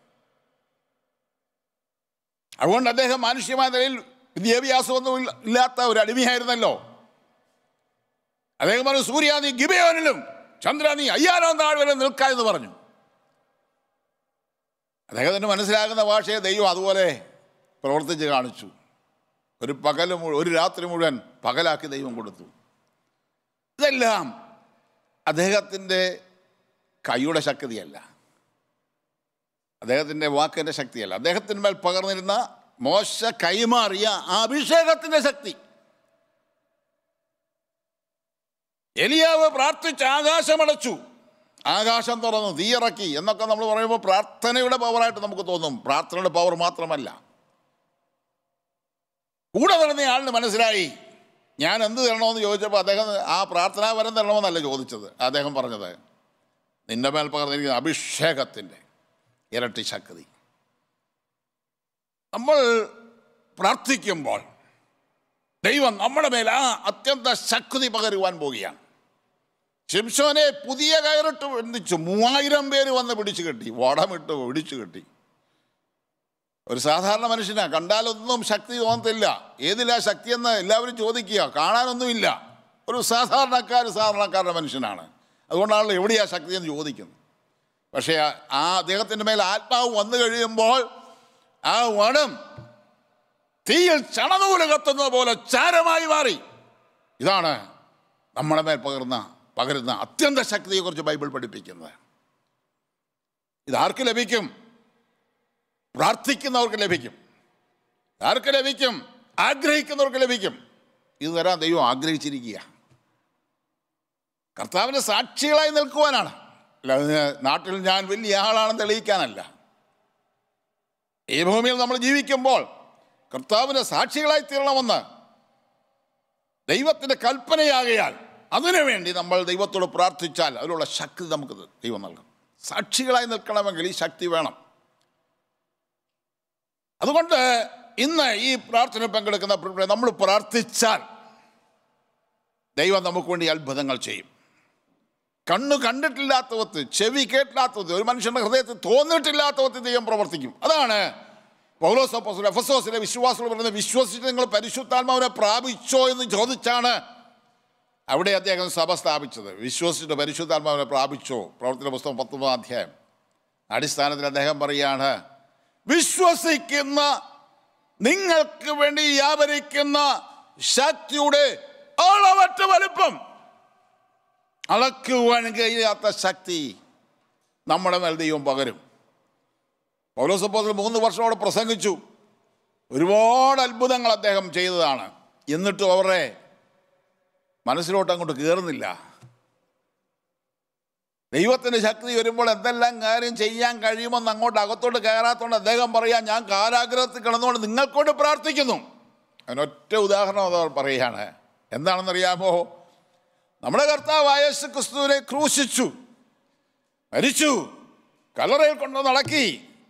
അതുകൊണ്ട് അദ്ദേഹം മാനുഷികമായ നിലയിൽ വിദ്യാഭ്യാസമൊന്നും ഇല്ല- ഇല്ലാത്ത ഒരു അടിമയായിരുന്നല്ലോ അദ്ദേഹം പറഞ്ഞു സൂര്യ നീ ഗിബയോനിലും ചന്ദ്ര നീ അയ്യായിരം താഴ്വരം നിൽക്ക എന്ന് പറഞ്ഞു അദ്ദേഹത്തിന് മനസ്സിലാകുന്ന ഭാഷയെ ദൈവം അതുപോലെ പ്രവർത്തിച്ച് കാണിച്ചു ഒരു പകൽ മുഴു- ഒരു രാത്രി മുഴുവൻ പകലാക്കി ദൈവം കൊടുത്തു ഇതെല്ലാം അദ്ദേഹത്തിൻ്റെ കൈയുടെ ശക്തിയല്ല അദ്ദേഹത്തിൻ്റെ വാക്കിൻ്റെ ശക്തിയല്ല അദ്ദേഹത്തിൻ്റെ മേൽ പകർന്നിരുന്ന മോശ കൈമാറിയ ആ അഭിഷേകത്തിൻ്റെ ശക്തി എലിയാവ് പ്രാർത്ഥിച്ച് ആകാശമടച്ചു ആകാശം തുറന്നു തീയിറക്കി എന്നൊക്കെ നമ്മൾ പറയുമ്പോൾ പ്രാർത്ഥനയുടെ പവറായിട്ട് നമുക്ക് തോന്നും പ്രാർത്ഥനയുടെ പവർ മാത്രമല്ല കൂടെ നടന്ന ആളിന് മനസ്സിലായി ഞാൻ എന്ത് തരണമെന്ന് ചോദിച്ചപ്പോൾ അദ്ദേഹം ആ പ്രാർത്ഥനാ വരം തരണമെന്നല്ല ചോദിച്ചത് അദ്ദേഹം പറഞ്ഞത് നിന്റെ മേൽ പകർന്നിരിക്കുന്ന അഭിഷേകത്തിൻ്റെ ഇരട്ടി ശക്തി നമ്മൾ പ്രാർത്ഥിക്കുമ്പോൾ ദൈവം നമ്മുടെ മേൽ ആ അത്യന്ത ശക്തി പകരുവാൻ പോവുകയാണ് ശിംശോനെ പുതിയ കയറിട്ട് ബന്ധിച്ചു മൂവായിരം പേര് വന്ന് പിടിച്ചു കെട്ടി വടമിട്ട് പിടിച്ചു കെട്ടി ഒരു സാധാരണ മനുഷ്യനാ കണ്ടാലൊന്നും ശക്തി തോന്നത്തില്ല ഏതിലാ ശക്തിയെന്ന് എല്ലാവരും ചോദിക്കുക കാണാനൊന്നുമില്ല ഒരു സാധാരണക്കാർ സാധാരണക്കാരുടെ മനുഷ്യനാണ് അതുകൊണ്ടാണല്ലോ എവിടെയാ ശക്തി എന്ന് ചോദിക്കുന്നത് പക്ഷേ ആ- ആ അദ്ദേഹത്തിൻ്റെ മേൽ ആത്മാവ് വന്നു കഴിയുമ്പോൾ ആ വടം തീയിൽ ചണനൂല് കത്തുന്നത് പോലെ ചാരമായി മാറി ഇതാണ് നമ്മുടെ മേൽ പകർന്ന പകരുന്ന അത്യന്ത ശക്തിയെക്കുറിച്ച് ബൈബിൾ പഠിപ്പിക്കുന്നത് ഇതാർക്ക് ലഭിക്കും പ്രാർത്ഥിക്കുന്നവർക്ക് ലഭിക്കും ആർക്ക് ലഭിക്കും ആഗ്രഹിക്കുന്നവർക്ക് ലഭിക്കും ഇത് തരാൻ ദൈവം ആഗ്രഹിച്ചിരിക്കുക കർത്താവിൻ്റെ സാക്ഷികളായി നിൽക്കുവാനാണ് അല്ലാതെ നാട്ടിൽ ഞാൻ വലിയ ആളാണെന്ന് തെളിയിക്കാനല്ല ഈ ഭൂമിയിൽ നമ്മൾ ജീവിക്കുമ്പോൾ കർത്താവിൻ്റെ സാക്ഷികളായി തീരണമെന്ന് ദൈവത്തിൻ്റെ കൽപ്പനയാകയാൽ അതിനുവേണ്ടി നമ്മൾ ദൈവത്തോട് പ്രാർത്ഥിച്ചാൽ അതിനുള്ള ശക്തി നമുക്ക് ദൈവം നൽകും സാക്ഷികളായി നിൽക്കണമെങ്കിൽ ഈ ശക്തി വേണം അതുകൊണ്ട് ഇന്ന് ഈ പ്രാർത്ഥന പങ്കെടുക്കുന്ന പ്രിയപ്പെട്ടവരെ, നമ്മൾ പ്രാർത്ഥിച്ചാൽ ദൈവം നമുക്ക് വേണ്ടി അത്ഭുതങ്ങൾ ചെയ്യും കണ്ണ് കണ്ടിട്ടില്ലാത്ത വിധത്തിൽ ചെവി കേട്ടില്ലാത്ത വിധത്തിൽ ഒരു മനുഷ്യന്റെ ഹൃദയത്തിൽ തോന്നിയിട്ടില്ലാത്ത വിധത്തിൽ ദൈവം പ്രവർത്തിക്കും അതാണ് പൗലോസ് അപ്പോസ്തലൻ എഫസോസിലെ വിശ്വാസികൾ പറയുന്നത് വിശ്വസിച്ച് നിങ്ങൾ പരിശുദ്ധാത്മാവിനെ പ്രാപിച്ചോ എന്ന് ചോദിച്ചാണ് അവിടെ അദ്ദേഹം സഭ സ്ഥാപിച്ചത് വിശ്വസിച്ചിട്ട് പരിശുദ്ധാത്മാവിനെ പ്രാപിച്ചോ പ്രവർത്തന പുസ്തകം പത്തൊമ്പതാം അധ്യായം അടിസ്ഥാനത്തിൽ അദ്ദേഹം പറയാണ് വിശ്വസിക്കുന്ന നിങ്ങൾക്ക് വേണ്ടി വ്യാപരിക്കുന്ന ശക്തിയുടെ അളവറ്റ വലുപ്പം അളക്കുവാൻ കഴിയാത്ത ശക്തി നമ്മുടെ മേൽ ദൈവം പകരും പൗലോസപ്പോസിൽ മൂന്ന് വർഷം അവിടെ പ്രസംഗിച്ചു ഒരുപാട് അത്ഭുതങ്ങൾ അദ്ദേഹം ചെയ്തതാണ് എന്നിട്ടും അവരുടെ മനസ്സിലോട്ട് അങ്ങോട്ട് കയറുന്നില്ല ദൈവത്തിൻ്റെ ശക്തി വരുമ്പോൾ എന്തെല്ലാം കാര്യം ചെയ്യാൻ കഴിയുമെന്ന് അങ്ങോട്ട് അകത്തോട്ട് കയറാത്തോണ്ട് അദ്ദേഹം പറയാം ഞാൻ കാരാഗ്രഹത്തിൽ കിടന്നുകൊണ്ട് നിങ്ങൾക്കൊണ്ട് പ്രാർത്ഥിക്കുന്നു അതിനൊറ്റ ഉദാഹരണം അത് അവർ പറയുകയാണ് എന്താണെന്നറിയാമോ നമ്മുടെ കർത്താവായ യേശു ക്രിസ്തുവിനെ ക്രൂശിച്ചു മരിച്ചു കല്ലറയിൽ കൊണ്ട് നടക്കി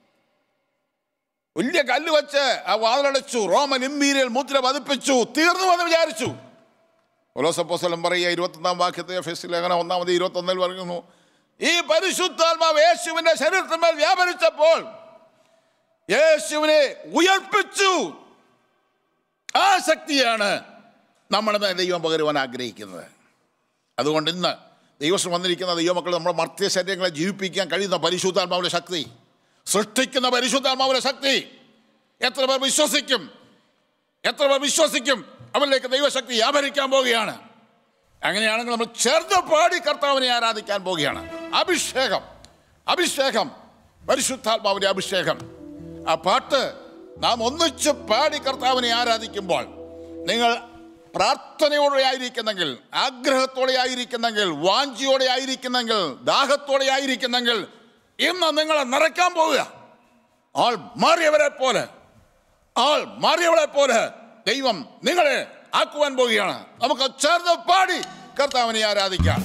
വലിയ കല്ല് വെച്ച് ആ വാതിലടച്ചു റോമൻ ഇമ്പീരിയൽ മുദ്ര പതിപ്പിച്ചു തീർന്നു എന്ന് വിചാരിച്ചു ഒലോസപ്പോസ്വലം പറയുക ഇരുപത്തൊന്നാം വാക്യത്തെ ഫെസ്റ്റ് ലേഖനം ഒന്നാമത് ഇരുപത്തൊന്നിൽ പറയുന്നു ഈ പരിശുദ്ധാത്മാവ് യേശുവിന്റെ ശരീരത്തിന്മേൽ വ്യാപരിച്ചപ്പോൾ യേശുവിനെ ഉയർപ്പിച്ചു ആ ശക്തിയാണ് നമ്മുടെ മേൽ ദൈവം പകരുവാൻ ആഗ്രഹിക്കുന്നത് അതുകൊണ്ട് ഇന്ന് ദൈവം വന്നിരിക്കുന്ന ദൈവമക്കൾ നമ്മുടെ മർത്യ ശരീരങ്ങളെ ജീവിപ്പിക്കാൻ കഴിയുന്ന പരിശുദ്ധാത്മാവിന്റെ ശക്തി സൃഷ്ടിക്കുന്ന പരിശുദ്ധാത്മാവിന്റെ ശക്തി എത്ര പേർ വിശ്വസിക്കും എത്ര പേർ വിശ്വസിക്കും അവരിലേക്ക് ദൈവശക്തി വ്യാപരിക്കാൻ പോവുകയാണ് അങ്ങനെയാണെങ്കിൽ നമ്മൾ ചേർന്ന് പാടി കർത്താവിനെ ആരാധിക്കാൻ പോവുകയാണ് അഭിഷേകം അഭിഷേകം പരിശുദ്ധാത്മാവിന്റെ അഭിഷേകം ആ പാട്ട് നാം ഒന്നിച്ച് പാടി കർത്താവിനെ ആരാധിക്കുമ്പോൾ നിങ്ങൾ പ്രാർത്ഥനയോടെ ആയിരിക്കുന്നെങ്കിൽ ആഗ്രഹത്തോടെ ആയിരിക്കുന്നെങ്കിൽ വാഞ്ചിയോടെ ആയിരിക്കുന്നെങ്കിൽ ദാഹത്തോടെ ആയിരിക്കുന്നെങ്കിൽ ഇന്ന് നിങ്ങളെ നിറയ്ക്കാൻ പോവുക ആൾ മാറിയവരെ പോലെ ആൾ മാറിയവളെ പോലെ ദൈവം നിങ്ങളെ ആക്കുവാൻ പോവുകയാണ് നമുക്ക് ചേർന്ന് പാടി കർത്താവിനെ ആരാധിക്കാം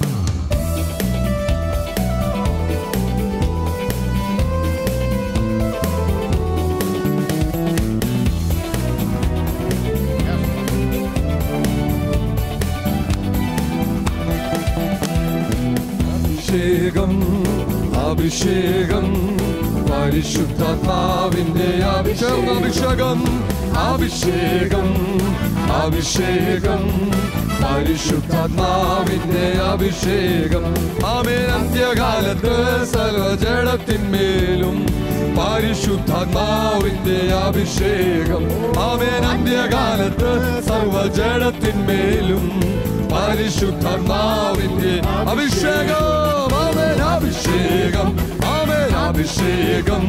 അഭിഷേകം അഭിഷേകം പരിശുദ്ധാത്മാവിന്റെ അഭിഷേകം അഭിഷേകം അഭിഷേകം അഭിഷേകം പരിശുദ്ധാത്മാവിന്റെ അഭിഷേകം ആമേൻ അന്ത്യകാലത്ത് സർവജടത്തിന്മേലും പരിശുദ്ധാത്മാവിന്റെ അഭിഷേകം ആമേൻ അന്ത്യകാലത്ത് സർവജടത്തിന്മേലും പരിശുദ്ധാത്മാവിന്റെ അഭിഷേകം ആമേൻ അഭിഷേകം ആമേൻ അഭിഷേകം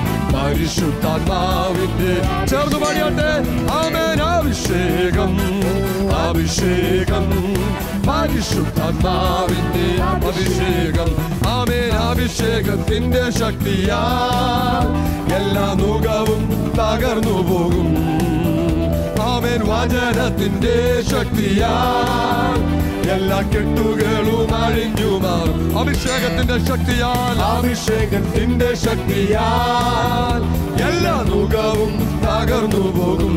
പരിശുദ്ധാത്മാവിന്റെ ചേർന്ന് പാടിയാട്ടെ ആമേൻ അഭിഷേകം അഭിഷേകം പരിശുദ്ധാത്മാവിന്റെ അഭിഷേകം ആമേൻ അഭിഷേകത്തിന്റെ ശക്തിയാ എല്ലാ മുഖവും തകർന്നു പോകും ആമേൻ വചനത്തിന്റെ ശക്തിയാൽ എല്ലാ കെട്ടുകളും അഴിഞ്ഞു മാറും അഭിഷേകത്തിന്റെ ശക്തിയാൽ അഭിഷേകത്തിന്റെ ശക്തിയാൽ എല്ലാ മുഖവും തകർന്നു പോകും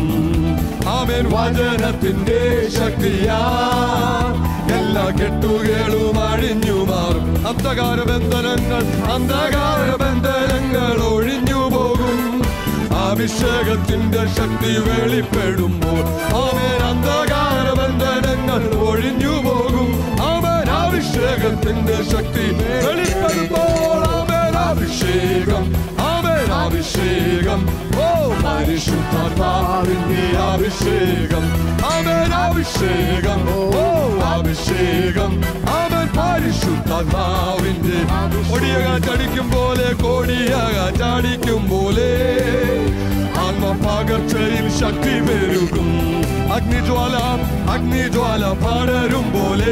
ആമേൻ വചനത്തിന്റെ ശക്തിയാൽ എല്ലാ കെട്ടുകളും അഴിഞ്ഞു മാറും അന്ധകാര ബന്ധനങ്ങൾ അന്ധകാര ബന്ധനങ്ങൾ ഒഴിഞ്ഞു പോകും അഭിഷേകത്തിന്റെ ശക്തി വെളിപ്പെടുമ്പോൾ അവൻ അന്ധകാര ബന്ധനങ്ങൾ ഒഴിഞ്ഞു പോകും അവൻ അഭിഷേകത്തിന്റെ ശക്തി വെളിപ്പെടുമ്പോൾ അവൻ അഭിഷേകം അവൻ അഭിഷേകം ഓ പരിശുദ്ധാത്മാവിന്റെ അഭിഷേകം അവൻ അഭിഷേകം ഓ അഭിഷേകം അവൻ പരിശുദ്ധാത്മാവിന്റെ കൊടിയക ചടിക്കും പോലെ കോടിയക ചാടിക്കും പോലെ ആത്മപകർച്ചയിൽ ശക്തി പെരുകും അഗ്നിജ്വാല അഗ്നിജ്വാല പടരും പോലെ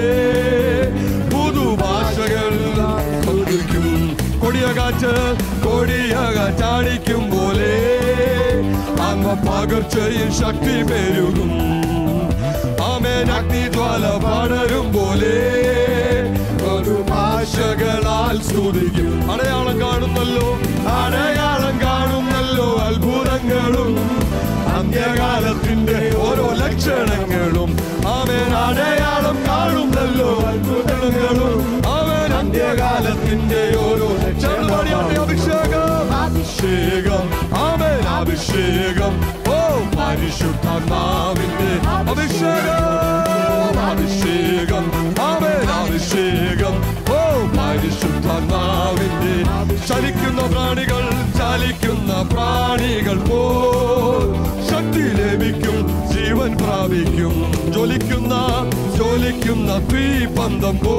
പുതുഭാഷകൾ കൊതിക്കും കൊടിയകാച്ച് കൊടിയക ചാടിക്കും പോലെ ആത്മപകർച്ചയിൽ ശക്തി പെരുകും ആമേൻ അഗ്നിജ്വാല പടരും പോലെ ഒരു ഭാഷകളാൽ സ്തുതിക്കും അടയാളം കാണുന്നല്ലോ അടയാളം കാണുന്നല്ലോ അത്ഭുതങ്ങളും അന്ത്യകാലത്തിന്റെ ഓരോ ലക്ഷണങ്ങളും അവൻ അടയാളം കാണുന്നല്ലോ അത്ഭുതങ്ങളും അവൻ അന്ത്യകാലത്തിന്റെ ഓരോ ലക്ഷണങ്ങളും അഭിഷേകം അഭിഷേകം അവൻ അഭിഷേകം ഓ പരിശുദ്ധാത്മാവിന്റെ അഭിഷേകം അഭിഷേകം അവൻ അഭിഷേകം ഓ പരിശുദ്ധാത്മാവിന്റെ ചലിക്കുന്ന പ്രാണികൾ ചലിക്കുന്ന പ്രാണികൾ പോ ശക്തി ലഭിക്കും ജീവൻ പ്രാപിക്കും ജ്വലിക്കുന്ന ജ്വലിക്കുന്ന തീപന്തം പോ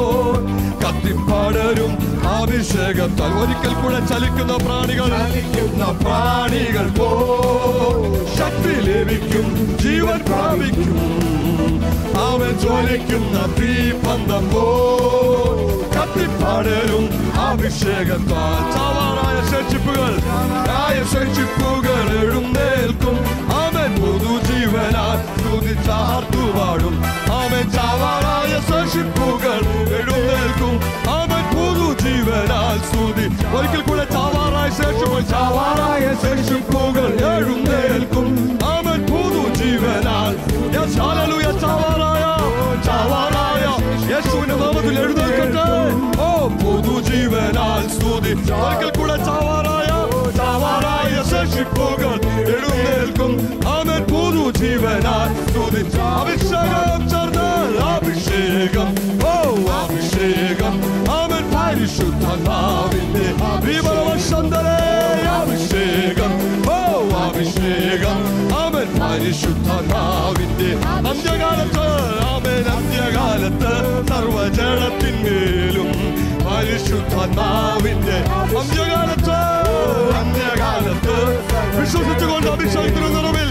കത്തിപ്പാടരും അഭിഷേകത്താൽ ഒരിക്കൽ കൂടെ ചലിക്കുന്ന പ്രാണികൾ ചലിക്കുന്ന പ്രാണികൾ പോ ശക്തി ലഭിക്കും ജീവൻ പ്രാപിക്കും അവൻ ജ്വലിക്കുന്ന തീപന്തം പോ കത്തിപ്പാടരും അഭിഷേകത്താൽ ചാവാറായ ശേഷിപ്പുകൾ ആയ ശേഷിപ്പുകൾ എഴുന്നേൽക്കും അവൻ പുതുജീവനാൽ തുതിച്ചാർത്തു പാടും അവൻ ചാവാറായ ശേഷിപ്പുകൾ എഴുന്നേൽക്കും അവൻ പുതുജീവനാൽ സ്തുതി ഒരിക്കൽ കൂടെ ചാവാറായ ശേഷിപ്പുകൾ ചാവാറായ ശേഷിപ്പുകൾ എഴുന്നേൽക്കും അവൻ പുതുജീവനാൽ യെസ് ഹല്ലേലൂയ ചാവാറായ ചാവാറായ യേശുവിന്റെ നാമത്തിൽ എഴുന്നേൽക്കട്ടെ ഓ പുതുജീവനാൽ സ്തുതി ഒരിക്കൽ കൂടെ ചാവാറായ ചാവാറായ ശേഷിപ്പുകൾ എഴുന്നേൽക്കും അവൻ പുതുജീവനാൽ സ്തുതി അഭിഷേകം ചേർന്ന് അഭിഷേകം ഓ അഭിഷേകം അവൻ പരിശുദ്ധനാവിന്റെ വിമലവശന്തരെ അഭിഷേകം ഓ അഭിഷേകം അവൻ പരിശുദ്ധനാവിന്റെ അന്ത്യകാലത്ത് അവൻ അന്ത്യകാലത്ത് സർവജടത്തിന്മേലും പരിശുദ്ധനാവിന്റെ അന്ത്യകാലത്ത് അന്ത്യകാലത്ത് വിശ്വസിച്ചുകൊണ്ട് അഭിഷേകത്തിന് നിറവിൽ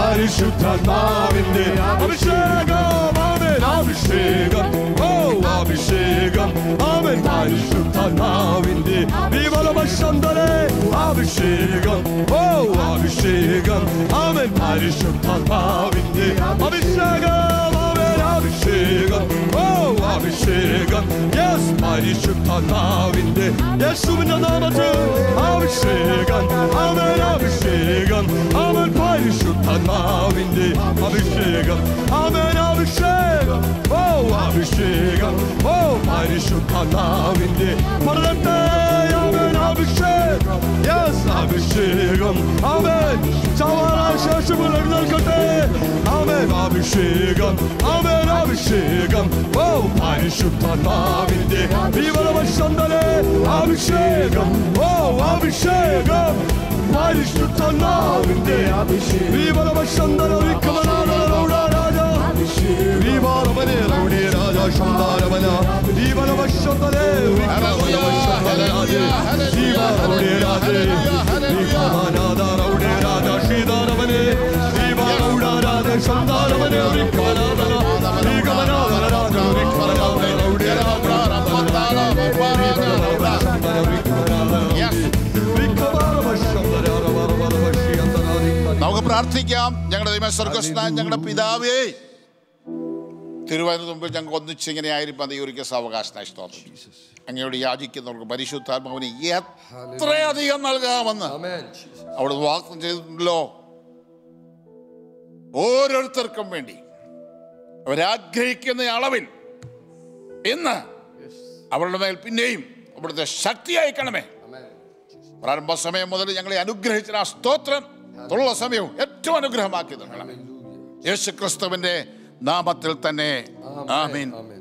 പരിശുദ്ധനാവിന്റെ അഭിഷേകം അവൻ അഭിഷേകം ഓ അഭിഷേകം അവൻ പരിശുദ്ധനാവിന്റെ വിമലവശന്തരെ അഭിഷേകം ഓ അഭിഷേകം അവൻ പരിശുദ്ധനാവിന്റെ അഭിഷേകം അവൻ അഭിഷേകം ഓ അഭിഷേകം യെസ് പരിശുദ്ധനാവിന്റെ യേശുവിന്റെ നാമത്തിൽ അഭിഷേകം അവൻ അഭിഷേകം അവൻ പരിശുദ്ധനാവിന്റെ അഭിഷേകം അവൻ അഭിഷേകം ഓ അഭിഷേകം ഓ പരിശുദ്ധനാവിന്റെ പറഞ്ഞെ അവൻ അഭിഷേകം യെസ് അഭിഷേകം അവൻ ചവാറായ ശേഷമുള്ള എഴുന്നേൽക്കട്ടെ അവൻ അഭിഷേകം അവൻ അഭിഷേകം ഓ പരിശുദ്ധനാവിന്റെ വിവരവശന്തനെ അഭിഷേകം ഓ അഭിഷേകം പരിശുദ്ധനാവിന്റെ വിവരവശന്തന വിക്രമനാഥനോട രാജ Vivarabane, Raudi Raja Shandaramana, Vivarabashandale, Vivarabashandale, Vivarabane Raja, Vivamanada Raudi Raja Shidaramane, Vivarauda Raja Shandaramane, Vivamanada, Vivamanada Raja, Vivamanada Raudi Yes. നമുക്ക് പ്രാർത്ഥിക്കാം ഞങ്ങളുടെ ദൈവ സ്വർഗസ്നാൻ ഞങ്ങളുടെ പിതാവേ തിരുവനന്തപുരം മുമ്പിൽ ഞങ്ങൾക്ക് ഒന്നിച്ച് ഇങ്ങനെ ആയിരിക്കും അത് ഈ ഒരിക്കൽ സാവകാശനായി സ്തോത്രം അങ്ങയോട് യാചിക്കുന്നവർക്ക് പരിശുദ്ധാത്മാവിനെ എത്രയധികം നൽകാമെന്ന് Amen. Jesus. അവിടെ വാഗ്ദം ചെയ്തിട്ടുണ്ടല്ലോ ഓരോരുത്തർക്കും വേണ്ടി അവരാഗ്രഹിക്കുന്ന അളവിൽ ഇന്ന് അവരുടെ മേൽ പിന്നെയും അവിടുത്തെ ശക്തി അയക്കണമേ Amen. പ്രാരംഭ സമയം മുതൽ ഞങ്ങളെ അനുഗ്രഹിച്ച ആ സ്തോത്രം ഉള്ള സമയവും ഏറ്റവും അനുഗ്രഹമാക്കി തരണം യേശു ക്രിസ്തുവിന്റെ നാമത്തിൽ തന്നെ ആമീൻ Amen.